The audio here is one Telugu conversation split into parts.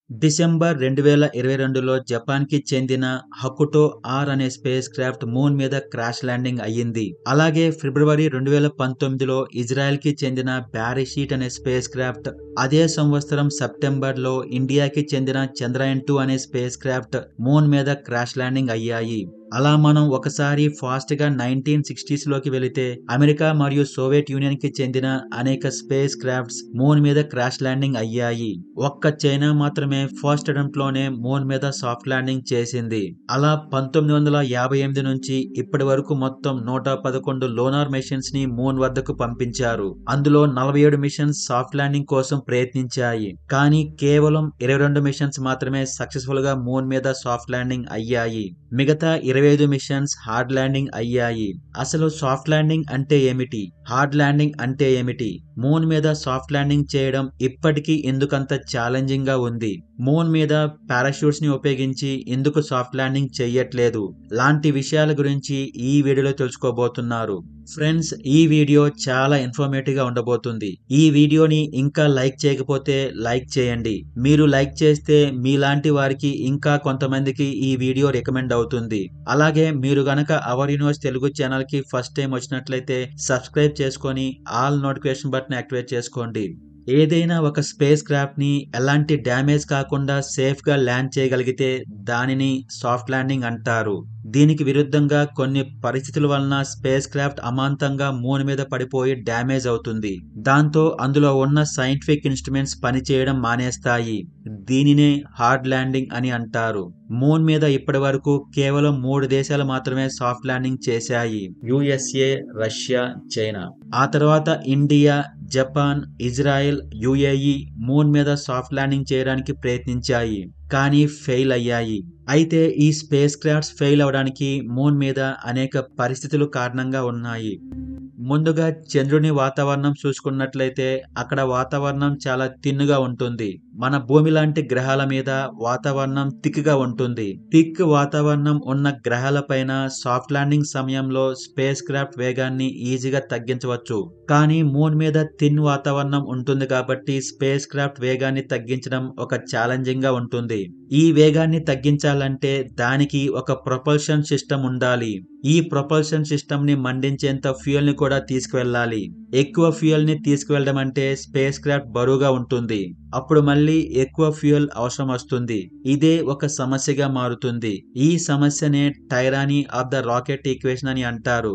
డిసెంబర్ రెండు వేల ఇరవై రెండులో జపాన్కి చెందిన హకుటో ఆర్ అనే స్పేస్ క్రాఫ్ట్ మూన్ మీద క్రాష్ ల్యాండింగ్ అయ్యింది అలాగే ఫిబ్రవరి రెండు వేల పంతొమ్మిదిలో ఇజ్రాయెల్ కి చెందిన బ్యారిషీట్ అనే స్పేస్ క్రాఫ్ట్ అదే సంవత్సరం సెప్టెంబర్ లో ఇండియాకి చెందిన చంద్రయాన్ టూ అనే స్పేస్ క్రాఫ్ట్ మూన్ మీద క్రాష్ ల్యాండింగ్ అయ్యాయి అలా మనం ఒకసారి ఫాస్ట్ గా నైన్టీన్ సిక్స్టీస్ లోకి వెళితే అమెరికా మరియు సోవియట్ యూనియన్ కి చెందిన అనేక స్పేస్ క్రాఫ్ట్స్ మూన్ మీద క్రాష్ ల్యాండింగ్ అయ్యాయి ఒక్క చైనా మాత్రమే ఫస్ట్ అటెంప్ట్ లోనే మూన్ మీద సాఫ్ట్ ల్యాండింగ్ చేసింది అలా పంతొమ్మిది వందల యాభై ఎనిమిది నుంచి ఇప్పటి వరకు మొత్తం నూట పదకొండు లోనార్ మిషన్స్ ని మూన్ వద్దకు పంపించారు అందులో నలభై ఏడు మిషన్స్ సాఫ్ట్ ల్యాండింగ్ కోసం ప్రయత్నించాయి కానీ కేవలం ఇరవై రెండు మిషన్స్ మాత్రమే సక్సెస్ఫుల్ గా మూన్ మీద సాఫ్ట్ ల్యాండింగ్ అయ్యాయి మిగతా ఇరవై ఐదు మిషన్స్ హార్డ్ ల్యాండింగ్ అయ్యాయి అసలు సాఫ్ట్ ల్యాండింగ్ అంటే ఏమిటి హార్డ్ ల్యాండింగ్ అంటే ఏమిటి మూన్ మీద సాఫ్ట్ ల్యాండింగ్ చేయడం ఇప్పటికీ ఎందుకంత ఛాలెంజింగ్ గా ఉంది మూన్ మీద పారాషూట్స్ ని ఉపయోగించి ఎందుకు సాఫ్ట్ ల్యాండింగ్ చెయ్యట్లేదు లాంటి విషయాల గురించి ఈ వీడియోలో తెలుసుకోబోతున్నారు ఫ్రెండ్స్ ఈ వీడియో చాలా ఇన్ఫర్మేటివ్ గా ఉండబోతుంది ఈ వీడియోని ఇంకా లైక్ చేయకపోతే లైక్ చేయండి మీరు లైక్ చేస్తే మీలాంటి వారికి ఇంకా కొంతమందికి ఈ వీడియో రికమెండ్ అవుతుంది అలాగే మీరు గనక అవర్ యూనివర్స్ తెలుగు ఛానల్ కి ఫస్ట్ టైం వచ్చినట్లయితే సబ్స్క్రైబ్ చేసుకొని ఆల్ నోటిఫికేషన్ బటన్ యాక్టివేట్ చేసుకోండి ఏదైనా ఒక స్పేస్ క్రాఫ్ట్ ని ఎలాంటి డ్యామేజ్ కాకుండా సేఫ్ గా ల్యాండ్ చేయగలిగితే దానిని సాఫ్ట్ ల్యాండింగ్ అంటారు దీనికి విరుద్ధంగా కొన్ని పరిస్థితుల వలన స్పేస్ క్రాఫ్ట్ అమాంతంగా మూన్ మీద పడిపోయి డ్యామేజ్ అవుతుంది దాంతో అందులో ఉన్న సైంటిఫిక్ ఇన్స్ట్రుమెంట్స్ పనిచేయడం మానేస్తాయి దీనినే హార్డ్ ల్యాండింగ్ అని అంటారు మూన్ మీద ఇప్పటి వరకు కేవలం మూడు దేశాలు మాత్రమే సాఫ్ట్ ల్యాండింగ్ చేశాయి యుఎస్ఏ రష్యా చైనా ఆ తర్వాత India Japan Israel UAE moon మీద సాఫ్ట్ ల్యాండింగ్ చేయడానికి ప్రయత్నించాయి కానీ ఫెయిల్ అయ్యాయి అయితే ఈ స్పేస్ క్రాఫ్ట్స్ ఫెయిల్ అవడానికి మూన్ మీద అనేక పరిస్థితులు కారణంగా ఉన్నాయి ముందుగా చంద్రుని వాతావరణం చూసుకున్నట్లయితే అక్కడ వాతావరణం చాలా తిన్నుగా ఉంటుంది మన భూమి లాంటి గ్రహాల మీద వాతావరణం థిక్గా ఉంటుంది థిక్ వాతావరణం ఉన్న గ్రహాలపైన సాఫ్ట్ ల్యాండింగ్ సమయంలో స్పేస్ క్రాఫ్ట్ వేగాన్ని ఈజీగా తగ్గించవచ్చు కానీ మూన్ మీద థిన్ వాతావరణం ఉంటుంది కాబట్టి స్పేస్ క్రాఫ్ట్ వేగాన్ని తగ్గించడం ఒక ఛాలెంజింగ్ గా ఉంటుంది ఈ వేగాన్ని తగ్గించాలంటే దానికి ఒక ప్రొపల్షన్ సిస్టమ్ ఉండాలి ఈ ప్రొపల్షన్ సిస్టమ్ ని మండించేంత ఫ్యూయల్ ని కూడా తీసుకువెళ్ళాలి ఎక్కువ ఫ్యూయల్ ని తీసుకువెళ్ళడం అంటే స్పేస్ క్రాఫ్ట్ బరువుగా ఉంటుంది అప్పుడు మళ్ళీ ఎక్కువ ఫ్యూయల్ అవసరం వస్తుంది ఇదే ఒక సమస్యగా మారుతుంది ఈ సమస్యనే tyranny of the rocket equation అని అంటారు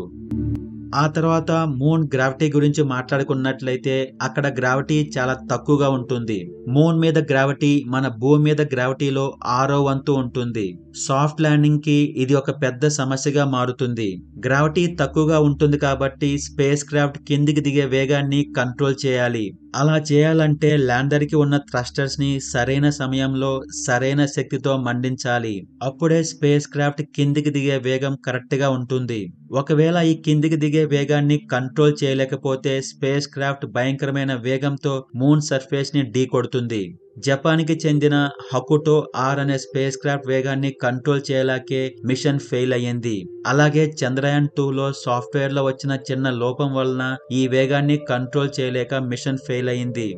ఆ తర్వాత మూన్ గ్రావిటీ గురించి మాట్లాడుకున్నట్లయితే అక్కడ గ్రావిటీ చాలా తక్కువగా ఉంటుంది మూన్ మీద గ్రావిటీ మన భూమి మీద గ్రావిటీలో ఆరో వంతు ఉంటుంది సాఫ్ట్ ల్యాండింగ్ కి ఇది ఒక పెద్ద సమస్యగా మారుతుంది గ్రావిటీ తక్కువగా ఉంటుంది కాబట్టి స్పేస్ క్రాఫ్ట్ కిందికి దిగే వేగాన్ని కంట్రోల్ చేయాలి అలా చేయాలంటే ల్యాండర్ కి ఉన్న థ్రస్టర్స్ ని సరైన సమయంలో సరైన శక్తితో మండించాలి అప్పుడే స్పేస్ క్రాఫ్ట్ కిందికి దిగే వేగం కరెక్ట్ గా ఉంటుంది ఒకవేళ ఈ కిందికి దిగే వేగాన్ని కంట్రోల్ చేయలేకపోతే స్పేస్ క్రాఫ్ట్ భయంకరమైన వేగంతో మూన్ సర్ఫేస్ ని ఢీ కొడుతుంది జపాన్ కి చెందిన హకుటో ఆర్ అనే స్పేస్ క్రాఫ్ట్ వేగాన్ని కంట్రోల్ చేయలేకే మిషన్ ఫెయిల్ అయ్యింది అలాగే చంద్రయాన్ టూ లో సాఫ్ట్వేర్ లో వచ్చిన చిన్న లోపం వలన ఈ వేగాన్ని కంట్రోల్ చేయలేక మిషన్ ఫెయిల్ అయింది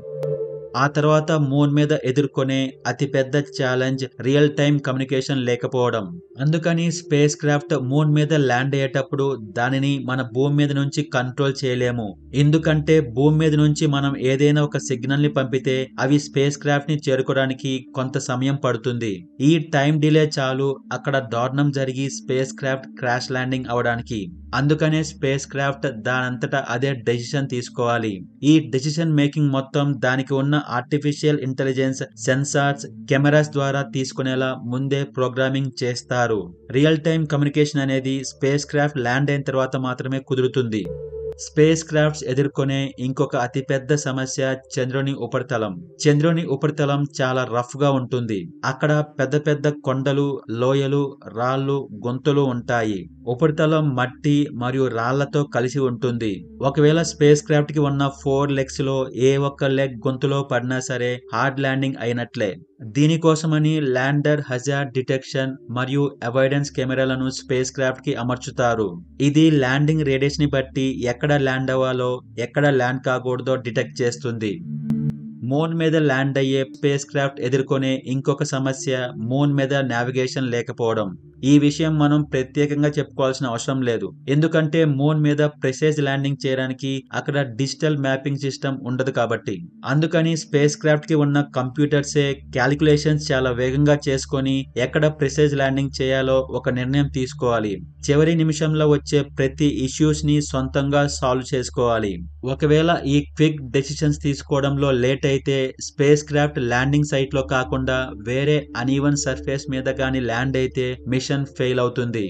ఆ తర్వాత మూన్ మీద ఎదుర్కొనే అతిపెద్ద ఛాలెంజ్ రియల్ టైం కమ్యూనికేషన్ లేకపోవడం అందుకని స్పేస్ క్రాఫ్ట్ మూన్ మీద ల్యాండ్ అయ్యేటప్పుడు దానిని మన భూమి మీద నుంచి కంట్రోల్ చేయలేము ఎందుకంటే భూమి మీద నుంచి మనం ఏదైనా ఒక సిగ్నల్ ని పంపితే అవి స్పేస్ క్రాఫ్ట్ ని చేరుకోవడానికి కొంత సమయం పడుతుంది ఈ టైం డిలే చాలు అక్కడ దారుణం జరిగి స్పేస్ క్రాఫ్ట్ క్రాష్ ల్యాండింగ్ అవడానికి అందుకనే స్పేస్ క్రాఫ్ట్ దానంతటా అదే డెసిషన్ తీసుకోవాలి ఈ డెసిషన్ మేకింగ్ మొత్తం దానికి ఉన్న ఆర్టిఫిషియల్ ఇంటెలిజెన్స్ సెన్సార్స్ కెమెరాస్ ద్వారా తీసుకునేలా ముందే ప్రోగ్రామింగ్ చేస్తారు రియల్ టైం కమ్యూనికేషన్ అనేది స్పేస్ క్రాఫ్ట్ ల్యాండ్ అయిన తర్వాత మాత్రమే కుదురుతుంది స్పేస్ క్రాఫ్ట్స్ ఎదుర్కొనే ఇంకొక అతిపెద్ద సమస్య చంద్రుని ఉపరితలం చంద్రుని ఉపరితలం చాలా రఫ్ గా ఉంటుంది అక్కడ పెద్ద పెద్ద కొండలు లోయలు రాళ్ళు గొంతులు ఉంటాయి ఉపరితలం మట్టి మరియు రాళ్లతో కలిసి ఉంటుంది ఒకవేళ స్పేస్ క్రాఫ్ట్ కి ఉన్న ఫోర్ లెగ్స్ లో ఏ ఒక్క లెగ్ గొంతులో పడినా సరే హార్డ్ ల్యాండింగ్ అయినట్లే దీనికోసమని ల్యాండర్ హజార్డ్ డిటెక్షన్ మరియు అవాయిడెన్స్ కెమెరాలను స్పేస్ క్రాఫ్ట్ కి అమర్చుతారు ఇది ల్యాండింగ్ రేడియస్ ని బట్టి ఎక్కడ ల్యాండ్ అవ్వాలో ఎక్కడ ల్యాండ్ కాకూడదో డిటెక్ట్ చేస్తుంది మూన్ మీద ల్యాండ్ అయ్యే స్పేస్ క్రాఫ్ట్ ఎదుర్కొనే ఇంకొక సమస్య మూన్ మీద నావిగేషన్ లేకపోవడం ఈ విషయం మనం ప్రత్యేకంగా చెప్పుకోవాల్సిన అవసరం లేదు ఎందుకంటే మూన్ మీద ప్రెసైజ్ ల్యాండింగ్ చేయడానికి అక్కడ డిజిటల్ మ్యాపింగ్ సిస్టమ్ ఉండదు కాబట్టి అందుకని స్పేస్ క్రాఫ్ట్ కి ఉన్న కంప్యూటర్సే క్యాలిక్యులేషన్స్ చాలా వేగంగా చేసుకొని ఎక్కడ ప్రెసైజ్ ల్యాండింగ్ చేయాలో ఒక నిర్ణయం తీసుకోవాలి చివరి నిమిషంలో వచ్చే ప్రతి ఇష్యూస్ ని సొంతంగా సాల్వ్ చేసుకోవాలి ఒకవేళ ఈ క్విక్ డెసిషన్స్ తీసుకోవడంలో లేట్ అయితే స్పేస్ క్రాఫ్ట్ ల్యాండింగ్ సైట్ లో కాకుండా వేరే అనీవన్ సర్ఫేస్ మీద కానీ ల్యాండ్ అయితే మిషన్ ఫెయిల్ అవుతుంది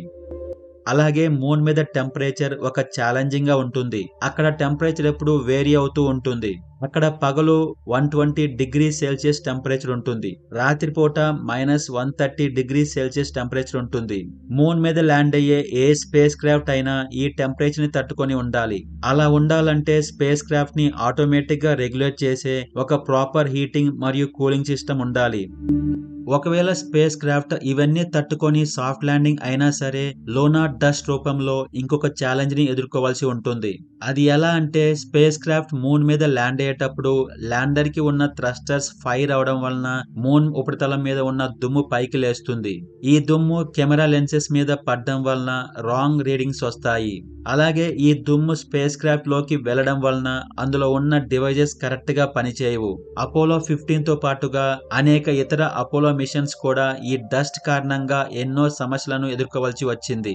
అలాగే మూన్ మీద టెంపరేచర్ ఒక ఛాలెంజింగ్ గా ఉంటుంది అక్కడ టెంపరేచర్ ఎప్పుడు వేరీ అవుతూ ఉంటుంది అక్కడ పగలు one twenty degree Celsius temperature ఉంటుంది రాత్రిపూట minus one thirty degree Celsius temperature ఉంటుంది మూన్ మీద ల్యాండ్ అయ్యే ఏ స్పేస్ క్రాఫ్ట్ అయినా ఈ టెంపరేచర్ ని తట్టుకొని ఉండాలి అలా ఉండాలంటే స్పేస్ క్రాఫ్ట్ ని ఆటోమేటిక్ గా రెగ్యులేట్ చేసే ఒక ప్రాపర్ హీటింగ్ మరియు కూలింగ్ సిస్టమ్ ఉండాలి ఒకవేళ స్పేస్ క్రాఫ్ట్ ఇవన్నీ తట్టుకొని సాఫ్ట్ ల్యాండింగ్ అయినా సరే లోనార్ డస్ట్ రూపంలో ఇంకొక ఛాలెంజ్ ని ఎదుర్కోవాల్సి ఉంటుంది అది ఎలా అంటే స్పేస్ క్రాఫ్ట్ మూన్ మీద ల్యాండ్ అయ్యేటప్పుడు ల్యాండర్ కి ఉన్న థ్రస్టర్స్ ఫైర్ అవడం వలన మూన్ ఉపరితలం మీద ఉన్న దుమ్ము పైకి లేస్తుంది ఈ దుమ్ము కెమెరా లెన్సెస్ మీద పడడం వలన రాంగ్ రీడింగ్స్ వస్తాయి అలాగే ఈ దుమ్ము స్పేస్ క్రాఫ్ట్ లోకి వెళ్లడం వలన అందులో ఉన్న డివైజెస్ కరెక్ట్ గా పనిచేయవు అపోలో ఫిఫ్టీన్ తో పాటుగా అనేక ఇతర అపోలో మిషన్స్ కూడా ఈ డస్ట్ కారణంగా ఎన్నో సమస్యలను ఎదుర్కోవాల్సి వచ్చింది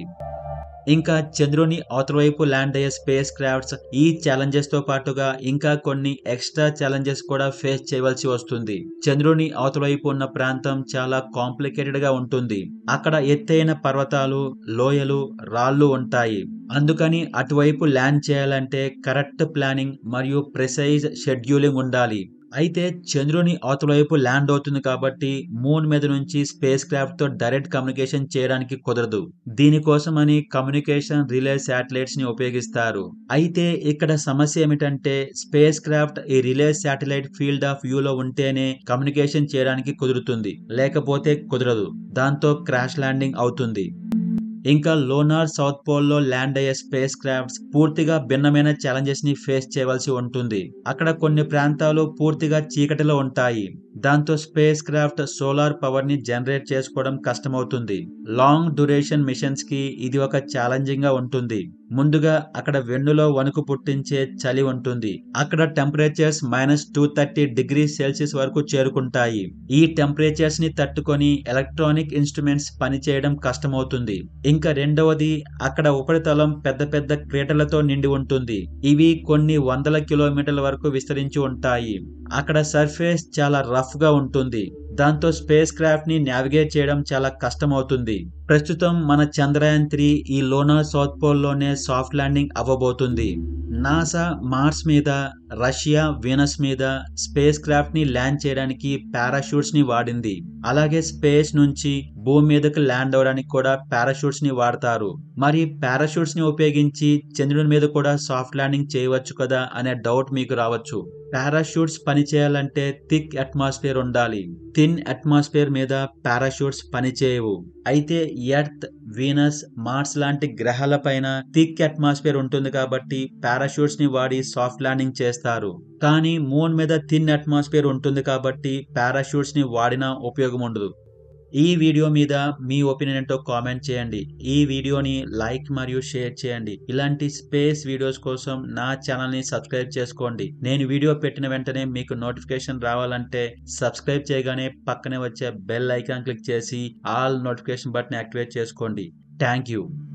ఇంకా చంద్రుని అవతల వైపు ల్యాండ్ అయ్యే స్పేస్ క్రాఫ్ట్స్ ఈ ఛాలెంజెస్ తో పాటుగా ఇంకా కొన్ని ఎక్స్ట్రా ఛాలెంజెస్ కూడా ఫేస్ చేయవలసి వస్తుంది చంద్రుని అవతల వైపు ఉన్న ప్రాంతం చాలా కాంప్లికేటెడ్ గా ఉంటుంది అక్కడ ఎత్తైన పర్వతాలు లోయలు రాళ్ళు ఉంటాయి అందుకని అటువైపు ల్యాండ్ చేయాలంటే కరెక్ట్ ప్లానింగ్ మరియు ప్రెసైజ్ షెడ్యూలింగ్ ఉండాలి అయితే చంద్రుని అవతల వైపు ల్యాండ్ అవుతుంది కాబట్టి మూన్ మీద నుంచి స్పేస్ క్రాఫ్ట్ తో డైరెక్ట్ కమ్యూనికేషన్ చేయడానికి కుదరదు దీనికోసమని కమ్యూనికేషన్ రిలే శాటిలైట్స్ ని ఉపయోగిస్తారు అయితే ఇక్కడ సమస్య ఏమిటంటే స్పేస్ క్రాఫ్ట్ ఈ relay satellite field of view లో ఉంటేనే కమ్యూనికేషన్ చేయడానికి కుదురుతుంది లేకపోతే కుదరదు దాంతో క్రాష్ ల్యాండింగ్ అవుతుంది ఇంకా లోనార్ సౌత్ పోల్ లో ల్యాండ్ అయ్యే స్పేస్ క్రాఫ్ట్స్ పూర్తిగా భిన్నమైన ఛాలెంజెస్ ని ఫేస్ చేయవలసి ఉంటుంది అక్కడ కొన్ని ప్రాంతాలు పూర్తిగా చీకటిలో ఉంటాయి దాంతో స్పేస్ క్రాఫ్ట్ సోలార్ పవర్ ని జనరేట్ చేసుకోవడం కష్టమవుతుంది లాంగ్ డ్యూరేషన్ మిషన్స్ కి ఇది ఒక ఛాలెంజింగ్ గా ఉంటుంది ముందుగా అక్కడ వెన్నులో వణుకు పుట్టించే చలి ఉంటుంది అక్కడ temperatures minus two thirty degree Celsius వరకు చేరుకుంటాయి ఈ టెంపరేచర్స్ ని తట్టుకొని ఎలక్ట్రానిక్ ఇన్స్ట్రుమెంట్స్ పనిచేయడం కష్టమవుతుంది ఇంకా రెండవది అక్కడ ఉపరితలం పెద్ద పెద్ద క్రేటర్లతో నిండి ఉంటుంది ఇవి కొన్ని వందల కిలోమీటర్ల వరకు విస్తరించి ఉంటాయి అక్కడ సర్ఫేస్ చాలా రఫ్ గా ఉంటుంది దాంతో స్పేస్ క్రాఫ్ట్ ని నావిగేట్ చేయడం చాలా కష్టమవుతుంది ప్రస్తుతం మన చంద్రయాన్ త్రీ ఈ లోనార్ సౌత్ పోల్ లోనే సాఫ్ట్ ల్యాండింగ్ అవ్వబోతుంది నాసా మార్స్ మీద రష్యా వీనస్ మీద స్పేస్ క్రాఫ్ట్ ని ల్యాండ్ చేయడానికి పారాషూట్స్ ని వాడింది అలాగే స్పేస్ నుంచి భూమి మీదకి ల్యాండ్ అవడానికి కూడా పారాషూట్స్ ని వాడతారు మరి పారాషూట్స్ ని ఉపయోగించి చంద్రుని మీద కూడా సాఫ్ట్ ల్యాండింగ్ చేయవచ్చు కదా అనే డౌట్ మీకు రావచ్చు పారాషూట్స్ పనిచేయాలంటే థిక్ అట్మాస్ఫియర్ ఉండాలి థిన్ అట్మాస్ఫియర్ మీద పారాషూట్స్ పనిచేయవు అయితే ఎర్త్ వీనస్ మార్స్ లాంటి గ్రహాల పైన థిక్ అట్మాస్ఫియర్ ఉంటుంది కాబట్టి పారాషూట్స్ ని వాడి సాఫ్ట్ ల్యాండింగ్ చేస్తారు కానీ మూన్ మీద థిన్ అట్మాస్ఫియర్ ఉంటుంది కాబట్టి పారాషూట్స్ ని వాడినా ఉపయోగం ఉండదు ఈ వీడియో మీద మీ ఒపీనియన్ ఏంటో కామెంట్ చేయండి ఈ వీడియోని లైక్ మరియు షేర్ చేయండి ఇలాంటి స్పేస్ వీడియోస్ కోసం నా ఛానల్ని సబ్స్క్రైబ్ చేసుకోండి నేను వీడియో పెట్టిన వెంటనే మీకు నోటిఫికేషన్ రావాలంటే సబ్స్క్రైబ్ చేయగానే పక్కనే వచ్చే బెల్ ఐకాన్ క్లిక్ చేసి ఆల్ నోటిఫికేషన్ బటన్ యాక్టివేట్ చేసుకోండి థ్యాంక్ యూ